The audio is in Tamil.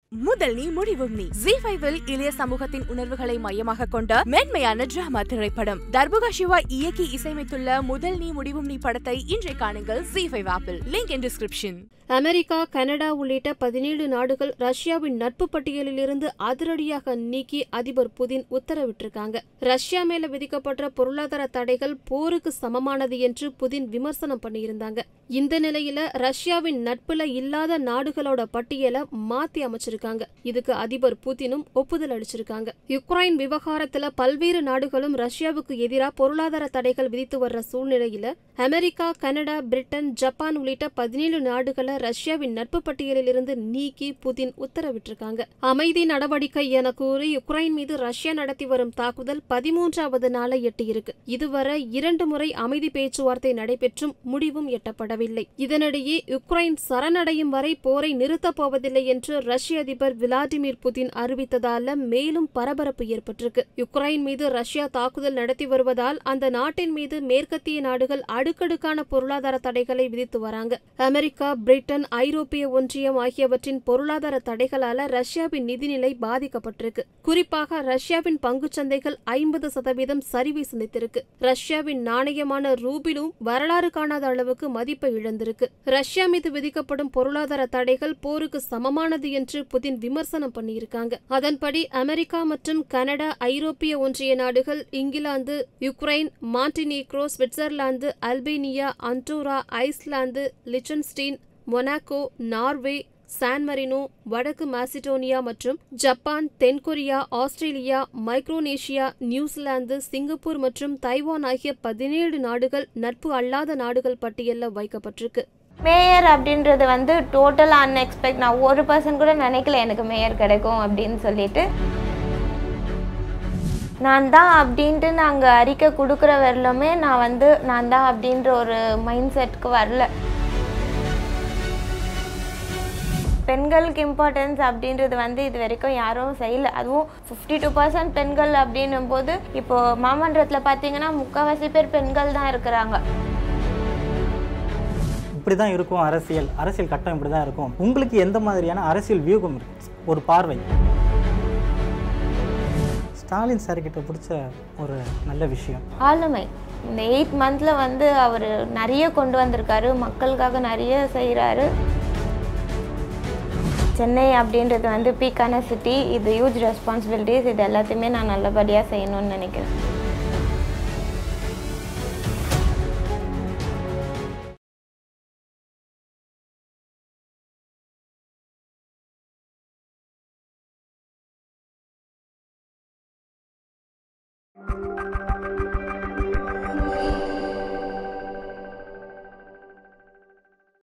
முதல் நீ முடிவும் நீ ஜி ஃபைவில் இளைய சமூகத்தின் உணர்வுகளை மையமாக கொண்ட மென்மையான டிராமா திரைப்படம் தர்புகா சிவா இயக்கி இசையமைத்துள்ள முதல் நீ முடிவும் நீ படத்தை இன்றை காணுங்கள் G five apple link in description America Canada உள்ளிட்ட பதினேழு நாடுகள் ரஷ்யாவின் நட்பு பட்டியலிலிருந்து அதிரடியாக நீக்கி அதிபர் புதின் உத்தரவிட்டிருக்காங்க ரஷ்யா மேல விதிக்கப்பட்ட பொருளாதார தடைகள் போருக்கு சமமானது என்று புதின் விமர்சனம் பண்ணியிருந்தாங்க இந்த நிலையில ரஷ்யாவின் நட்புல இல்லாத நாடுகளோட பட்டியலை மாத்தி அமைச்சிருக்காங்க இதுக்கு அதிபர் புதினும் ஒப்புதல் அளிச்சிருக்காங்க யுக்ரைன் விவகாரத்துல பல்வேறு நாடுகளும் ரஷ்யாவுக்கு எதிராக பொருளாதார தடைகள் விதித்து வர்ற சூழ்நிலையில அமெரிக்கா கனடா பிரிட்டன் ஜப்பான் உள்ளிட்ட பதினேழு நாடுகளை ரஷ்யாவின் நட்பு பட்டியலிலிருந்து நீக்கி புதின் உத்தரவிட்டிருக்காங்க அமைதி நடவடிக்கை என கூறி யுக்ரைன் மீது ரஷ்யா நடத்தி வரும் தாக்குதல் பதிமூன்றாவது நாளை எட்டியிருக்கு இதுவரை இரண்டு முறை அமைதி பேச்சுவார்த்தை நடைபெற்றும் முடிவும் எட்டப்படவில்லை இதனிடையே யுக்ரைன் சரணடையும் வரை போரை நிறுத்தப் போவதில்லை என்று ரஷ்ய அதிபர் விளாடிமிர் புதின் அறிவித்ததால மேலும் பரபரப்பு ஏற்பட்டிருக்கு யுக்ரைன் மீது ரஷ்யா தாக்குதல் நடத்தி வருவதால் அந்த நாட்டின் மீது மேற்கத்திய நாடுகள் அடுக்கடுக்கான பொருளாதார தடைகளை விதித்து வராங்க அமெரிக்கா பிரிட்டன் ஐரோப்பிய ஒன்றியம் ஆகியவற்றின் பொருளாதார தடைகளால ரஷ்யாவின் நிதிநிலை பாதிக்கப்பட்டிருக்கு குறிப்பாக ரஷ்யாவின் பங்குச் சந்தைகள் ஐம்பது சதவீதம் சரிவை சந்தித்திருக்கு ரஷ்யாவின் நாணயமான ரூபிலும் வரலாறு காணாத அளவுக்கு மதிப்பை இழந்திருக்கு ரஷ்யா மீது விதிக்கப்படும் பொருளாதார தடைகள் போருக்கு சமமானது என்று புதின் விமர்சனம் பண்ணியிருக்காங்க அதன்படி அமெரிக்கா மற்றும் கனடா ஐரோப்பிய ஒன்றிய நாடுகள் England Ukraine Montenegro Switzerland Albania Andorra Iceland Liechtenstein Monaco Norway San Marino வடக்கு மாசிடோனியா மற்றும் ஜப்பான் தென்கொரியா ஆஸ்திரேலியா மைக்ரோனேஷியா நியூசிலாந்து சிங்கப்பூர் மற்றும் தைவான் ஆகிய பதினேழு நாடுகள் நட்பு அல்லாத நாடுகள் பட்டியலில் வைக்கப்பட்டிருக்கு மேயர் அப்படின்றது வந்து டோட்டல் அன்எக்ஸ்பெக்ட் நான் ஒரு பர்சன் கூட நினைக்கல எனக்கு மேயர் கிடைக்கும் அப்படின்னு சொல்லிட்டு நான் தான் அப்படின்ட்டு நாங்கள் அறிக்கை கொடுக்குற வரலுமே நான் வந்து நான் தான் அப்படின்ற ஒரு மைண்ட் செட்க்கு வரல பெண்களுக்கு இம்பார்ட்டன்ஸ் அப்படின்றது வந்து இது வரைக்கும் யாரும் செய்யல அதுவும் ஃபிஃப்டி டூ பர்சன்ட் பெண்கள் அப்படின்னும் போது இப்போது மாமன்றத்தில் பார்த்தீங்கன்னா முக்கால்வாசி பேர் பெண்கள் தான் இருக்கிறாங்க இப்படி தான் இருக்கும் அரசியல் அரசியல் கட்டம் இப்படி தான் இருக்கும் உங்களுக்கு எந்த மாதிரியான அரசியல் வியூகம் இருக்கு ஒரு பார்வை ஸ்டாலின் சார் கிட்ட பிடிச்ச ஒரு நல்ல விஷயம் ஆளுமை இந்த எயிட் மந்தில் வந்து அவர் நிறைய கொண்டு வந்திருக்காரு மக்களுக்காக நிறைய செய்கிறாரு சென்னை அப்படின்றது வந்து பீக்கான சிட்டி இது ஹியூஜ் ரெஸ்பான்சிபிலிட்டிஸ் இது எல்லாத்தையுமே நான் நல்லபடியாக செய்யணும்னு நினைக்கிறேன்